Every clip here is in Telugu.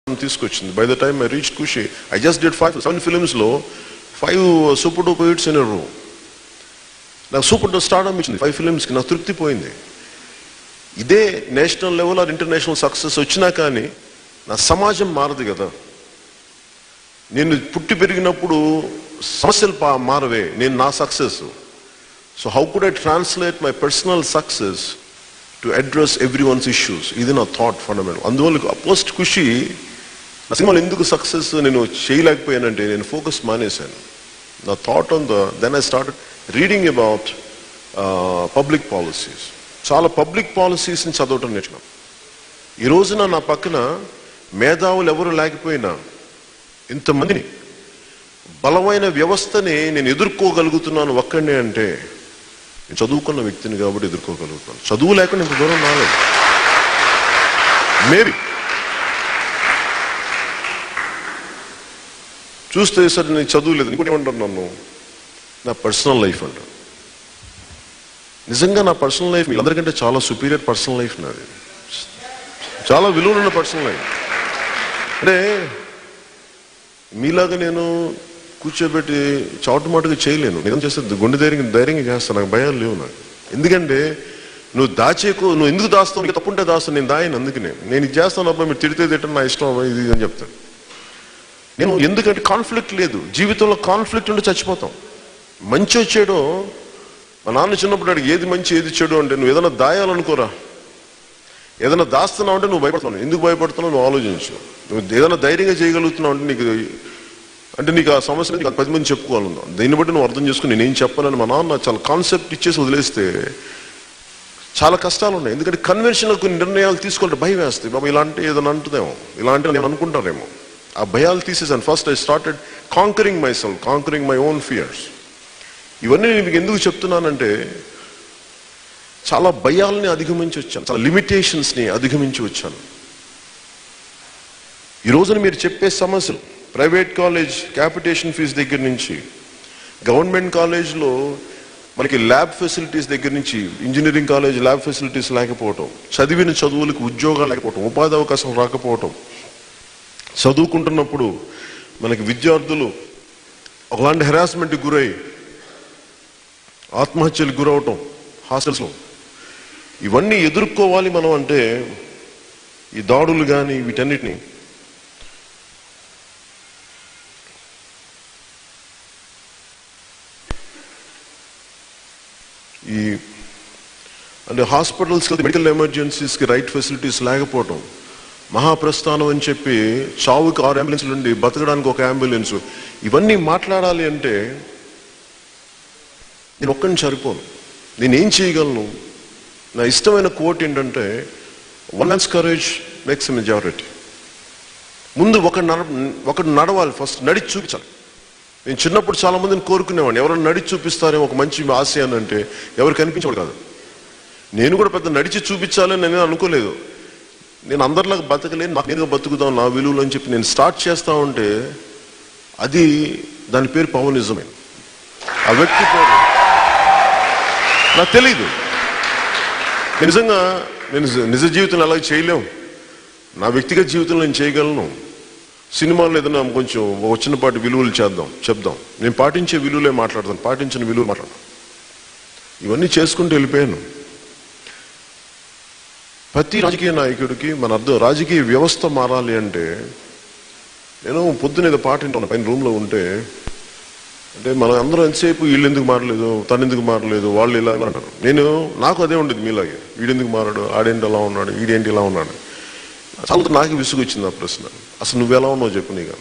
తీసుకొచ్చింది by the time I reach Kushi I just did five seven ఫిలిమ్స్లో five super duper hits in row నాకు సూపర్ డూ స్టార్డమ్ ఇచ్చింది ఫైవ్ ఫిలిమ్స్కి నాకు తృప్తి పోయింది ఇదే national level or international success వచ్చినా కానీ నా సమాజం మారదు కదా నేను పుట్టి పెరిగినప్పుడు సమస్యలు పా మారవే నేను నా success so how could I translate my personal success to address everyone's issues ఇది నా థాట్ ఫండమెంటల్ అందువల్ల పోస్ట్ ఖుషి నా సినిమాలు ఎందుకు సక్సెస్ నేను చేయలేకపోయానంటే నేను ఫోకస్ మానేశాను నా thought on the then I start reading about public policies చాలా పబ్లిక్ పాలసీస్ని చదవటం నేర్చుకున్నాను ఈ రోజున నా పక్కన మేధావులు ఎవరు లేకపోయినా ఇంతమందిని బలమైన వ్యవస్థని నేను ఎదుర్కోగలుగుతున్నాను ఒక్కడే అంటే నేను చదువుకున్న వ్యక్తిని కాబట్టి ఎదుర్కోగలుగుతాను చదువు లేకుండా ఇంత దూరం రాలేదు మేబీ చూస్తే సరే నేను చదువు లేదు ఇంకోటి ఏమంటారు నన్ను నా పర్సనల్ లైఫ్ అంటారు నిజంగా నా పర్సనల్ లైఫ్ అందరికంటే చాలా సుపీరియర్ పర్సనల్ లైఫ్ నాది చాలా విలువలున్న పర్సనల్ లైఫ్ అంటే మీలాగా నేను కూర్చోబెట్టి చాటుమాటుగా చేయలేను నిజం చేస్తే గుండె ధైర్యం ధైర్యంగా చేస్తాను నాకు భయాలు లేవు నాకు ఎందుకంటే నువ్వు దాచేకు నువ్వు ఎందుకు దాస్తావు నీకు తప్పుంటే దాస్తాను నేను దాయను అందుకనే నేను ఇది చేస్తాను అబ్బా మీరు తిడితే తిట్టండి నా ఇష్టం అబ్బా ఇది ఇది అని చెప్తాను నేను ఎందుకంటే కాన్ఫ్లిక్ట్ లేదు జీవితంలో కాన్ఫ్లిక్ట్ ఉంటే చచ్చిపోతాం మంచి వచ్చాడో మా నాన్న చిన్నప్పుడు అడిగి ఏది మంచి ఏది చెడు అంటే నువ్వు ఏదైనా దాయాలనుకోరా ఏదైనా దాస్తున్నావు అంటే నువ్వు భయపడుతున్నావు ఎందుకు భయపడుతున్నావు నువ్వు ఆలోచించు నువ్వు ఏదైనా ధైర్యంగా చేయగలుగుతున్నావు అంటే నీకు అంటే నీకు ఆ సమస్య నీకు పది మంది చెప్పుకోవాలన్నా దీన్ని బట్టి నువ్వు అర్థం చేసుకుని నేనేం చెప్పాలని మా నాన్న చాలా కాన్సెప్ట్ ఇచ్చేసి వదిలేస్తే చాలా కష్టాలు ఉన్నాయి ఎందుకంటే కన్వెన్షనల్ కొన్ని నిర్ణయాలు తీసుకుంటే భయం వేస్తాయి బాబా ఇలాంటి ఏదైనా అంటుందేమో ఇలాంటి నేను అనుకుంటారేమో ఆ భయాలు తీసేసాను first I started conquering myself conquering my own fears ఇవన్నీ నేను మీకు ఎందుకు చెప్తున్నానంటే చాలా భయాల్ని అధిగమించి వచ్చాను చాలా లిమిటేషన్స్ని అధిగమించి వచ్చాను ఈ రోజున మీరు చెప్పే సమస్యలు ప్రైవేట్ కాలేజ్ క్యాపిటేషన్ ఫీజు దగ్గర నుంచి గవర్నమెంట్ కాలేజ్లో మనకి ల్యాబ్ ఫెసిలిటీస్ దగ్గర నుంచి ఇంజనీరింగ్ కాలేజ్ ల్యాబ్ ఫెసిలిటీస్ లేకపోవటం చదివిన చదువులకు ఉద్యోగాలు లేకపోవటం ఉపాధి అవకాశం రాకపోవటం చదువుకుంటున్నప్పుడు మనకి విద్యార్థులు ఒకలాంటి హెరాస్మెంట్కి గురై ఆత్మహత్యలకు గురవటం హాస్టల్స్లో ఇవన్నీ ఎదుర్కోవాలి మనం అంటే ఈ దాడులు కానీ వీటన్నిటిని ఈ అంటే హాస్పిటల్స్కి మెడికల్ ఎమర్జెన్సీస్కి రైట్ ఫెసిలిటీస్ లేకపోవటం మహాప్రస్థానం అని చెప్పి చావుకి ఆరు అంబులెన్స్లు ఉండి బతకడానికి ఒక అంబులెన్స్ ఇవన్నీ మాట్లాడాలి అంటే నేను ఒక్కడిని సరిపోను నేను ఏం చేయగలను నా ఇష్టమైన కోట్ ఏంటంటే one man's courage makes majority ముందు ఒక నడ ఒకడు నడవాలి ఫస్ట్ నడిచి చూపించాలి నేను చిన్నప్పుడు చాలా మందిని కోరుకునేవాడిని ఎవరైనా నడిచి చూపిస్తారేమో ఒక మంచి ఆశయాన్ని అంటే ఎవరు కనిపించేవాడు కాదు నేను కూడా పెద్ద నడిచి చూపించాలని నేను అనుకోలేదు నేను అందరిలాగా బతకలేను నాకు నేనుగా బతుకుదాం నా విలువలు అని చెప్పి నేను స్టార్ట్ చేస్తా ఉంటే అది దాని పేరు పవనిజమే ఆ వ్యక్తి పేరు నాకు తెలియదు నేను నిజంగా నేను నిజ- నిజ జీవితంలో అలాగే చేయలేము నా వ్యక్తిగత జీవితంలో నేను చేయగలను సినిమాలో ఏదైనా కొంచెం ఒక చిన్నపాటి విలువలు చేద్దాం చెప్దాం నేను పాటించే విలువలే మాట్లాడతాను పాటించిన విలువలు మాట్లాడతాను ఇవన్నీ చేసుకుంటూ వెళ్ళిపోయాను ప్రతి రాజకీయ నాయకుడికి మన అర్థం రాజకీయ వ్యవస్థ మారాలి అంటే నేను పొద్దున ఏదో పాట వింటాను పైన రూమ్లో ఉంటే అంటే మనం అందరం ఎంతసేపు వీళ్ళు ఎందుకు మారలేదు తను ఎందుకు మారలేదు వాళ్ళు ఇలా ఇలా అంటారు నేను నాకు అదే ఉండేది మీలాగే వీడెందుకు మారాడు ఆడేంటి ఎలా ఉన్నాడు వీడేంటి ఇలా ఉన్నాడు చాలా నాకు విసుగు వచ్చింది ఆ ప్రశ్న అసలు నువ్వు ఎలా ఉన్నావు చెప్పు నీగా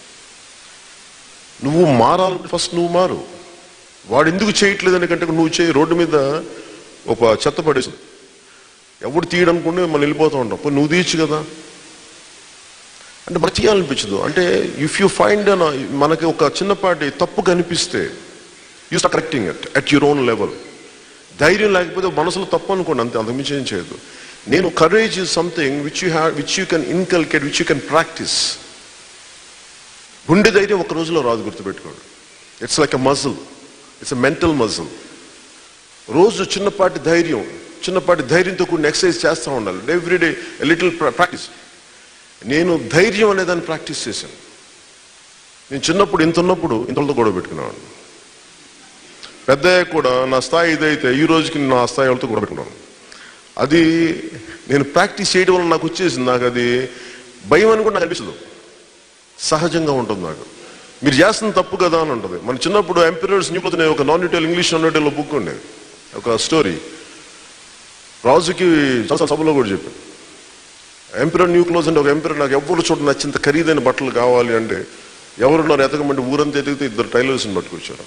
నువ్వు మారాలంటే ఫస్ట్ నువ్వు మారు వాడు ఎందుకు చేయట్లేదు ఎందుకంటే నువ్వు చేయి రోడ్డు మీద ఒక చెత్త పడేసింది ఎవడు తీయడనుకుంటే మనం వెళ్ళిపోతూ ఉంటాం పోనీ నువ్వు తీయచ్చు కదా అంటే మనకు చేయాలనిపించదు అంటే ఇఫ్ యూ ఫైండ్ అన్ మనకి ఒక చిన్నపాటి తప్పు కనిపిస్తే you start correcting it at your own level ధైర్యం లేకపోతే మనసులో తప్పు అనుకోండి అంతే అంతకుమించి ఏం చేయదు నేను courage is something which you have which you can inculcate which you can practice గుండె ధైర్యం ఒక రోజులో రాదు గుర్తుపెట్టుకోండి it's like a muscle it's a mental muscle రోజు చిన్నపాటి ధైర్యం చిన్నపాటి ధైర్యంతో కూడిన ఎక్సర్సైజ్ చేస్తూ ఉండాలి ఎవ్రీడే లిటిల్ ప్రాక్టీస్ నేను ధైర్యం అనే దాన్ని ప్రాక్టీస్ చేశాను నేను చిన్నప్పుడు ఇంత ఉన్నప్పుడు ఇంతలతో గొడవ పెట్టుకున్నాను పెద్ద అయ్యాక కూడా నా స్థాయి ఇదైతే ఈ రోజుకి నేను నా స్థాయి వాళ్ళతో గొడవ పెట్టుకున్నాను అది నేను ప్రాక్టీస్ చేయడం వల్ల నాకు వచ్చేసింది నాకు అది భయం అని కూడా నాకు అనిపించదు సహజంగా ఉంటుంది నాకు మీరు చేస్తున్న తప్పు కదా అని ఉంటుంది మన చిన్నప్పుడు ఎంపీరియర్స్ న్యూపోతే ఒక non detail English non detail book ఉండేది ఒక స్టోరీ రాజుకి చాలా సభలో కూడా చెప్పాను ఎంపీరర్ న్యూ క్లోజ్ అంటే ఒక ఎంపీరర్ నాకు ఎవరు చూడ నచ్చింత ఖరీదైన బట్టలు కావాలి అంటే ఎవరున్నారు ఎతకమంటే ఊరంతా ఎతికితే ఇద్దరు టైలర్స్ని పట్టుకొచ్చారు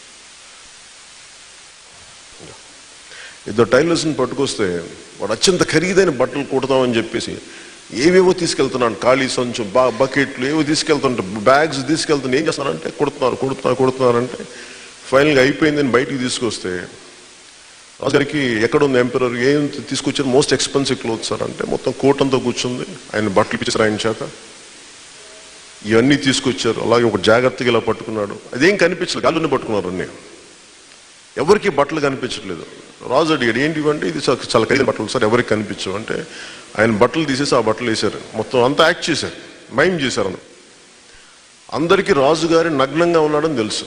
ఇద్దరు టైలర్స్ని పట్టుకొస్తే వాడు అత్యంత ఖరీదైన బట్టలు కుడతామని చెప్పేసి ఏవేవో తీసుకెళ్తున్నాడు ఖాళీ సంచు బా బకెట్లు ఏవో తీసుకెళ్తుంటే బ్యాగ్స్ తీసుకెళ్తున్నా ఏం చేస్తున్నారంటే కుడుతున్నారు కుడుతున్నారు కుడుతున్నారంటే ఫైనల్గా అయిపోయిందని బయటికి తీసుకొస్తే రాజుగారికి ఎక్కడ ఉంది ఎంపరర్ ఏం తీసుకొచ్చారు మోస్ట్ ఎక్స్పెన్సివ్ క్లోత్ సార్ అంటే మొత్తం కోట్ అంతా కూర్చుంది ఆయన బట్టలు ఇప్పించారు ఆయన చేత ఇవన్నీ తీసుకొచ్చారు అలాగే ఒక జాగ్రత్తగా ఇలా పట్టుకున్నాడు అదేం కనిపించలేదు గాలిని పట్టుకున్నారు అన్నీ ఎవరికి బట్టలు కనిపించట్లేదు రాజు అడిగాడు ఏంటి అంటే ఇది చాలా- చాలా ఖరీదైన బట్టలు సార్ ఎవరికి కనిపించవు అంటే ఆయన బట్టలు తీసేసి ఆ బట్టలు వేశారు మొత్తం అంతా యాక్ట్ చేశారు మైమ్ చేశారు అందరూ అందరికీ రాజుగారి నగ్నంగా ఉన్నాడని తెలుసు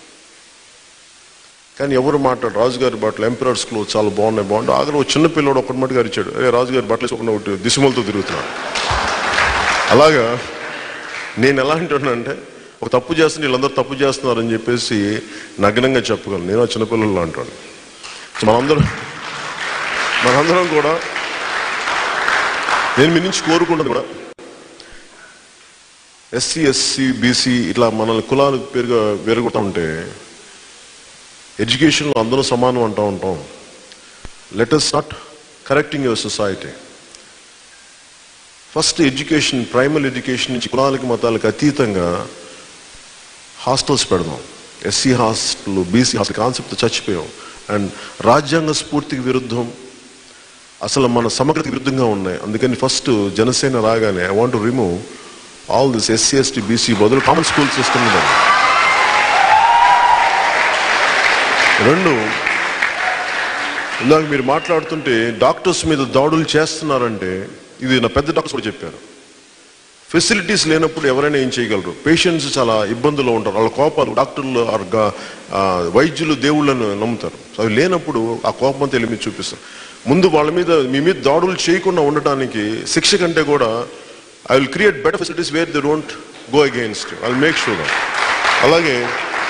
కానీ ఎవరు మాట్లాడు రాజుగారి బట్టలు ఎంపరర్స్ క్లోత్ చాలా బాగున్నాయి బాగుంటాయి ఆఖరి ఒక చిన్న పిల్లడు ఒకటి మటుకు అరిచాడు అరే రాజుగారి బట్టలు వేసుకోకుండా ఒకటి దిశమలతో తిరుగుతున్నాడు అలాగా నేను ఎలా అంటున్నానంటే ఒక తప్పు చేస్తుంటే వీళ్ళందరూ తప్పు చేస్తున్నారని చెప్పేసి నగ్నంగా చెప్పగలను నేను ఆ చిన్నపిల్లలు అంటాను సో మనందరం మనందరం కూడా నేను మీ నుంచి కోరుకుంటుంది కూడా ఎస్సీ ఎస్సీ బీసీ ఇట్లా మనల్ని కులాలు పేరుగా వేరుగుతూ ఉంటే ఎడ్యుకేషన్లో అందరూ సమానం అంటూ ఉంటాం let us not correcting your society first education primary education నుంచి కులాలకి మతాలకు అతీతంగా హాస్టల్స్ పెడదాం SC hostel BC hostel concept చచ్చిపోయాం అండ్ రాజ్యాంగ స్ఫూర్తికి విరుద్ధం అసలు మన సమగ్రతకి విరుద్ధంగా ఉన్నాయి అందుకని ఫస్ట్ జనసేన రాగానే I want remove all this SC ST BC బదులు కామన్ స్కూల్ సిస్టమ్ ఉండాలి రెండు ఇందాక మీరు మాట్లాడుతుంటే డాక్టర్స్ మీద దాడులు చేస్తున్నారంటే ఇది నా పెద్ద డాక్టర్స్ కూడా చెప్పారు ఫెసిలిటీస్ లేనప్పుడు ఎవరైనా ఏం చేయగలరు పేషెంట్స్ చాలా ఇబ్బందులు ఉంటారు వాళ్ళ కోపాలు డాక్టర్లు ఆర్ గా- ఆ, వైద్యులు దేవుళ్ళను నమ్ముతారు సో అవి లేనప్పుడు ఆ కోపం అంతా వెళ్ళి మీద చూపిస్తారు ముందు వాళ్ళ మీద మీ మీద దాడులు చేయకుండా ఉండటానికి శిక్ష కంటే కూడా I will create better facilities where they don't go against I make sure అలాగే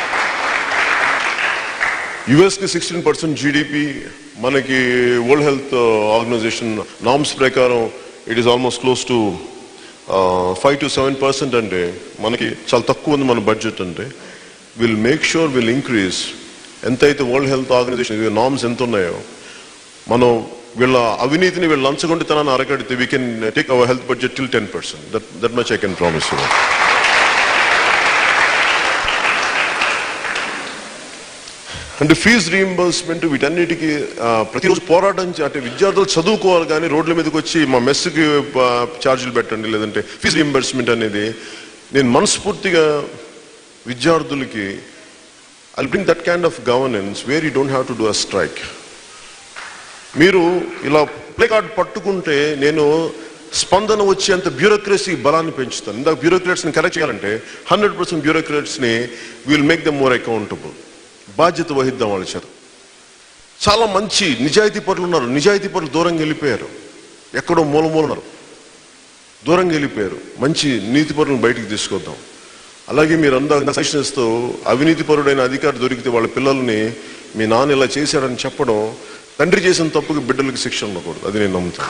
యుఎస్కి సిక్స్టీన్ పర్సెంట్ జీడిపి మనకి వరల్డ్ హెల్త్ ఆర్గనైజేషన్ నామ్స్ ప్రకారం it is almost close to five to seven percent అంటే మనకి చాలా తక్కువ ఉంది మన బడ్జెట్ అంటే will make sure will increase ఎంతైతే వరల్డ్ హెల్త్ ఆర్గనైజేషన్ నామ్స్ ఎంత ఉన్నాయో మనం వీళ్ళ అవినీతిని వీళ్ళ లంచగొండితనాన్ని అరగడితే we can take our health budget till ten percent that that much I can promise you అంటే ఫీజు రీయింబర్స్మెంట్ వీటన్నిటికీ ఆ, ప్రతిరోజు పోరాటం చే- అంటే విద్యార్థులు చదువుకోవాలి కానీ రోడ్ల మీదకి వచ్చి మా మెస్కి ఛార్జీలు పెట్టండి లేదంటే ఫీజు రీయింబర్స్మెంట్ అనేది నేను మనస్ఫూర్తిగా విద్యార్థులకి I bring that kind of governance where you don't have to do a strike మీరు ఇలా ప్లే కార్డ్ పట్టుకుంటే నేను స్పందన వచ్చేంత బ్యూరోక్రసీ బలాన్ని పెంచుతాను ఇందాక బ్యూరోక్రాట్స్ని కరెక్ట్ చేయాలంటే హండ్రెడ్ పర్సెంట్ బ్యూరోక్రాట్స్ని will make them more accountable బాధ్యత వహిద్దాం వాళ్ళ చేత చాలా మంచి నిజాయితీ పరులు ఉన్నారు నిజాయితీ పరులు దూరంగా వెళ్ళిపోయారు ఎక్కడో మూల మూల ఉన్నారు దూరంగా వెళ్ళిపోయారు మంచి నీతి పరులను బయటికి తీసుకొద్దాం అలాగే మీరు అందరూ సజెషన్ ఇస్తూ అవినీతి పరుడైన అధికారి దొరికితే వాళ్ళ పిల్లల్ని మీ నాన్న ఇలా చేశాడని చెప్పడం తండ్రి చేసిన తప్పుకి బిడ్డలకి శిక్ష ఉండకూడదు అది నేను నమ్ముతాను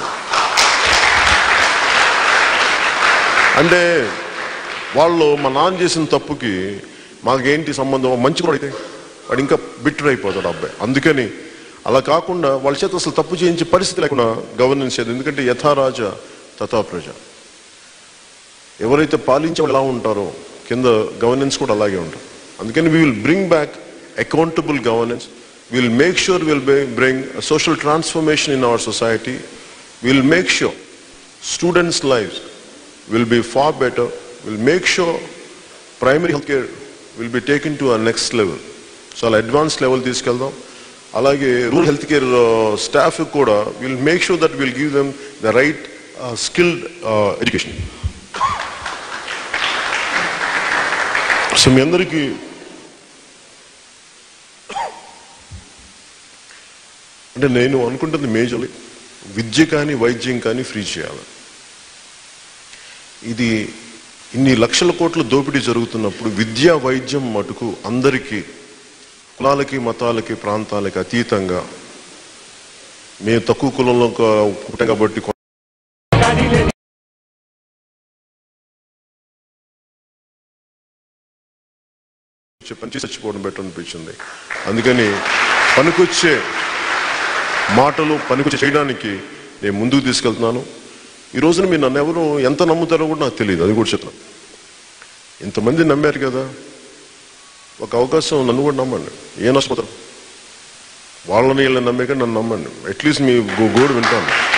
అంటే వాళ్ళు మా నాన్న చేసిన తప్పుకి మాకేంటి సంబంధం మంచి కూడా అయితే వాడు ఇంకా బిట్టర్ అయిపోతాడు అబ్బాయి అందుకని అలా కాకుండా వాళ్ళ చేత అసలు తప్పు చేయించే పరిస్థితి లేకుండా గవర్నెన్స్ చేయదు ఎందుకంటే యథారాజ తథా ప్రజ ఎవరైతే పాలించే వాళ్ళు ఎలా ఉంటారో కింద గవర్నెన్స్ కూడా అలాగే ఉంటుంది అందుకని we will bring back accountable governance will make sure will bring social transformation in our society will make sure students life will be far better, will make sure primary healthcare will be taken to a next level. So అలా అడ్వాన్స్ లెవెల్ తీసుకెళ్దాం అలాగే రూరల్ హెల్త్ కేర్ స్టాఫ్ కూడా will make sure that will give them the right skilled education so మీ అందరికీ అంటే నేను అనుకుంటుంది మేజర్లీ విద్య కానీ వైద్యం కానీ ఫ్రీ చేయాలి ఇది ఇన్ని లక్షల కోట్ల దోపిడీ జరుగుతున్నప్పుడు విద్యా వైద్యం మటుకు అందరికీ కులాలకి మతాలకి ప్రాంతాలకి అతీతంగా మేము తక్కువ కులంలో క- పుట్టాం కాబట్టి కొ- పని చేసి చచ్చిపోవడం బెటర్ అనిపించింది అందుకని పనికొచ్చే మాటలు పనికొచ్చే చేయడానికి నేను ముందుకు తీసుకెళ్తున్నాను ఈ రోజున మీరు నన్ను ఎవరు ఎంత నమ్ముతారో కూడా నాకు తెలియదు అది కూడా చెప్తాను ఇంతమంది నమ్మారు కదా ఒక అవకాశం నన్ను కూడా నమ్మండి ఏ నష్టపోతారు వాళ్ళని వీళ్ళని నమ్మే కానీ నన్ను నమ్మండి అట్లీస్ట్ మీ గో- గోడు వింటాను